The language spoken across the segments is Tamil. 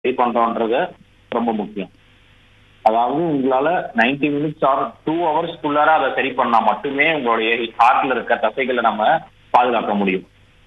சரி பண்றோன்றது ரொம்ப முக்கியம் அதாவது உங்களால 90 மினிட்ஸ் ஆர் டூ ஹவர்ஸ்க்குள்ளார அதை சரி பண்ணா மட்டுமே உங்களுடைய ஹார்ட்ல இருக்க தசைகளை நம்ம பாதுகாக்க முடியும்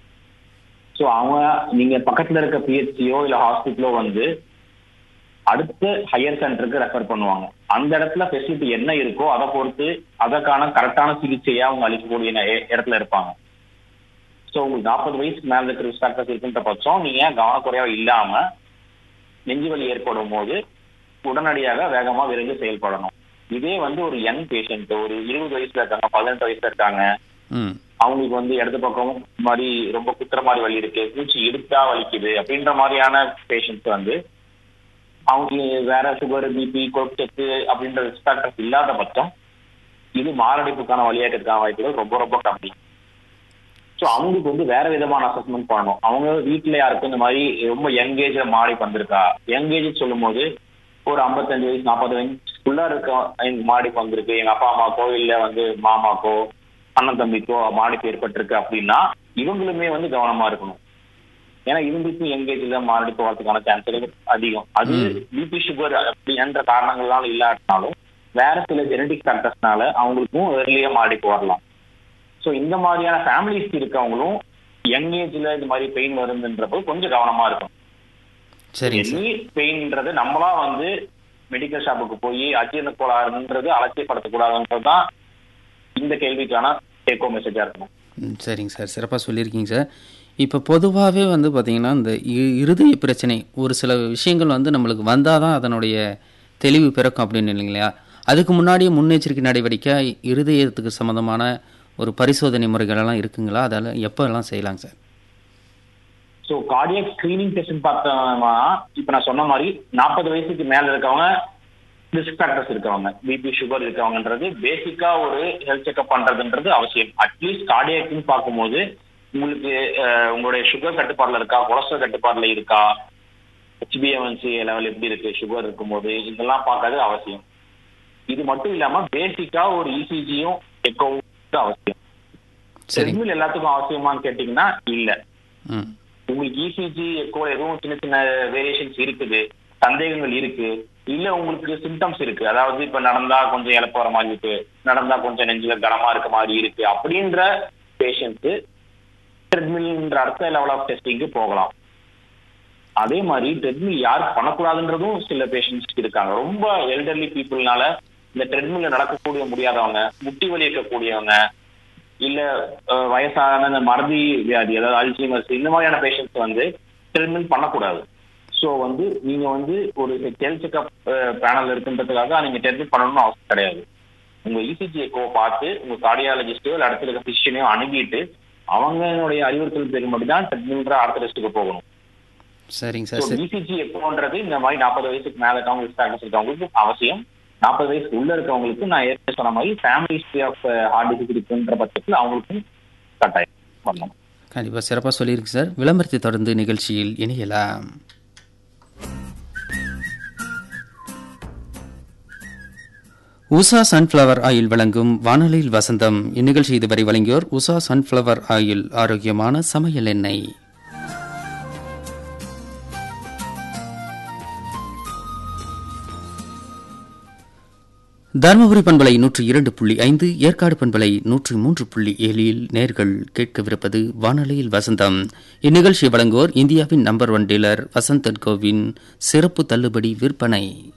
ஸோ அவங்க நீங்க பக்கத்துல இருக்க பிஹெச்சியோ இல்ல ஹாஸ்பிட்டலோ வந்து அடுத்த ஹையர் சென்டருக்கு ரெஃபர் பண்ணுவாங்க அந்த இடத்துல ஃபெசிலிட்டி என்ன இருக்கோ அதை பொறுத்து அதற்கான கரெக்டான சிகிச்சையா அவங்க அளிக்கக்கூடிய நே- இடத்துல இருப்பாங்க ஸோ உங்களுக்கு நாற்பது வயசுக்கு மேல இருக்கிற ரிஸ்க் ஃபேக்டர்ஸ் இருக்கின்ற பட்சம் நீங்க கவனக்குறைவா இல்லாம நெஞ்சு வலி ஏற்படும் போது உடனடியாக வேகமா விரைந்து செயல்படணும் இதே வந்து ஒரு யங் பேஷண்ட் ஒரு இருபது வயசுல இருக்காங்க பதினெட்டு வயசுல இருக்காங்க ம் அவங்களுக்கு வந்து இடது பக்கம் மாதிரி ரொம்ப குத்துற மாதிரி வலி இருக்கு மூச்சு இழுத்தா வலிக்குது அப்படின்ற மாதிரியான பேஷண்ட்ஸ் வந்து அவங்களுக்கு வேற சுகர் பிபி கொழுப்பு அப்படின்ற ரிஸ்க் ஃபேக்டர்ஸ் இல்லாத பட்சம் இது மாரடைப்புக்கான வழியாக்கிறதுக்கான வாய்ப்புகள் ரொம்ப ரொம்ப கம்மி ஸோ அவங்களுக்கு வந்து வேற விதமான அசஸ்மெண்ட் பண்ணணும் அவங்க வீட்டில் யாருக்கும் இந்த மாதிரி ரொம்ப யங் ஏஜ்ல மாடி வந்திருக்கா யங் ஏஜ் சொல்லும் போது ஒரு ஐம்பத்தஞ்சு வயசு நாற்பது வயசுக்குள்ள இருக்க எங்க மாடிக்கு வந்திருக்கு எங்க அப்பா அம்மாக்கோ இல்ல வந்து மாமாக்கோ அண்ணன் தம்பிக்கோ மாடிக்கு ஏற்பட்டிருக்கு அப்படின்னா இவங்களுமே வந்து கவனமா இருக்கணும் ஏன்னா இவங்களுக்கும் யங் ஏஜ்ல மாரடைப்பு வரதுக்கான சான்ஸ்கள் அதிகம் அது பிபி சுகர் அப்படி என்ற காரணங்களால இல்லாட்டினாலும் வேற சில ஜெனடிக் ஃபேக்டர்ஸ்னால அவங்களுக்கும் ஏர்லியா மாரடைப்பு வரலாம் ஸோ இந்த மாதிரியான ஃபேமிலிஸ் இருக்கவங்களும் யங் ஏஜ்ல இந்த மாதிரி பெயின் வருதுன்றப்போ கொஞ்சம் கவனமா இருக்கும் சரிங்க சார் எனி பெயின்ன்றது நம்மளா வந்து மெடிக்கல் ஷாப்புக்கு போய் அஜீரண கோளாறுன்றது அலட்சியப்படுத்தக்கூடாதுன்றது தான் இந்த கேள்விக்கான டேக்கோ மெசேஜா இருக்கணும் ம், சரிங்க சார் சிறப்பாக சொல்லியிருக்கீங்க சார் இப்போ பொதுவாகவே வந்து பார்த்திங்கன்னா இந்த இ- இருதய பிரச்சனை ஒரு சில விஷயங்கள் வந்து நம்மளுக்கு வந்தால் தான் அதனுடைய தெளிவு பிறக்கும் அப்படின்னு இல்லைங்களா அதுக்கு முன்னாடியே முன்னெச்சரிக்கை நடவடிக்கை இருதயத்துக்கு சம்மந்தமான ஒரு பரிசோதனை முறைகள் எல்லாம் இருக்குங்களா அதெல்லாம் எப்போ எல்லாம் செய்யலாங்க sir so cardiac screening test பார்த்தோம்னா இப்போ நான் சொன்ன மாதிரி நாற்பது வயசுக்கு மேல இருக்கவங்க ரிஸ்க் ஃபேக்டர்ஸ் இருக்கவங்க பிபி சுகர் இருக்கவங்கன்றது பேசிக்கா ஒரு ஹெல்த் செக்அப் பண்றதுன்றது அவசியம் அட்லீஸ்ட் கார்டியக்னு பார்க்கும்போது உங்களுக்கு அஹ், உங்களுடைய சுகர் கட்டுப்பாடுல இருக்கா கொலஸ்ட்ரால் கட்டுப்பாடுல இருக்கா ஹெச்பிஎம்என்சி லெவல் எப்படி இருக்கு சுகர் இருக்கும்போது இதெல்லாம் பார்க்கறது அவசியம் இது மட்டும் இல்லாம பேசிக்கா ஒரு இசிஜியும் எக்கோவும் அவசியம் சரிங்க ட்ரெட்மில் எல்லாத்துக்கும் அவசியமான்னு கேட்டீங்கன்னா இல்ல ம் உங்களுக்கு இசிஜி எக்கோ எதுவும் சின்ன சின்ன வேரியேஷன்ஸ் இருக்குது சந்தேகங்கள் இருக்கு இல்ல உங்களுக்கு சிம்டம்ஸ் இருக்கு அதாவது இப்ப நடந்தா கொஞ்சம் இழப்பு வர மாதிரி இருக்கு நடந்தா கொஞ்சம் நெஞ்சில கனமா இருக்க மாதிரி இருக்கு அப்படின்ற பேஷண்ட்ஸ் ட்ரெட்மில்ன்ற அடுத்த லெவல் ஆஃப் டெஸ்டிங்க்கு போகலாம் அதே மாதிரி ட்ரெட்மில் யார் பண்ணக்கூடாதுன்றதும் சில பேஷண்ட்ஸ் இருக்காங்க ரொம்ப எல்டர்லி பீப்புள்னால இந்த ட்ரெட்மில்ல நடக்கக்கூடிய முடியாதவங்க முட்டி வலி இருக்கக்கூடியவங்க இல்ல அஹ், வயசான இந்த மறதி வியாதி அதாவது அல்சைமர்ஸ் இந்த மாதிரியான பேஷண்ட்ஸ் வந்து ட்ரீட்மெண்ட் பண்ணக்கூடாது ஸோ வந்து நீங்க வந்து ஒரு ஹெல்த் செக்அப் பேனல் இருக்குன்றதுக்காக நீங்க ட்ரீட்மெண்ட் பண்ணணும்னு அவசியம் கிடையாது உங்க இசிஜி எக்கோ பார்த்து உங்க கார்டியாலஜிஸ்டோ இல்லை அடுத்த இருக்க பிசிஷனையோ அணுகிட்டு அவங்களுடைய அறிவுறுத்தல் பெரும்படி தான் ட்ரீட்மெண்ட் அடுத்த டெஸ்ட்டுக்கு போகணும் சரிங்க ஸோ சார் சரி இசிஜி எக்கோன்றது இந்த மாதிரி நாற்பது வயசுக்கு மேல இருக்கவங்க ஸ்டாட்டஸ் இருக்கவங்களுக்கு அவசியம் நாற்பது வயசுக்கு உள்ள இருக்கவங்களுக்கு நான் ஏற்கனவே சொன்ன மாதிரி family history of heart disease இருக்குன்ற பட்சத்தில் அவங்களுக்கும் கட்டாயம் பண்ணணும் கண்டிப்பாக சிறப்பாக சொல்லியிருக்கு சார் விளம்பரத்தை தொடர்ந்து நிகழ்ச்சியில் இணையலாம் உஷா சன்ஃப்ளவர் ஆயில் வழங்கும் வானொலியில் வசந்தம் இந்நிகழ்ச்சி இதுவரை வழங்கியோர் உஷா சன்ஃப்ளவர் ஆயில் ஆரோக்கியமான சமையல் எண்ணெய் தருமபுரி பண்பலை நூற்றி இரண்டு புள்ளி ஐந்து ஏற்காடு பண்பலை நூற்றி மூன்று புள்ளி ஏழில் நேர்கள் கேட்கவிருப்பது வானொலியில் வசந்தம் இந்நிகழ்ச்சி வழங்குவோர் இந்தியாவின் நம்பர் ஒன் டீலர் வசந்தன் கோவின் சிறப்பு தள்ளுபடி விற்பனை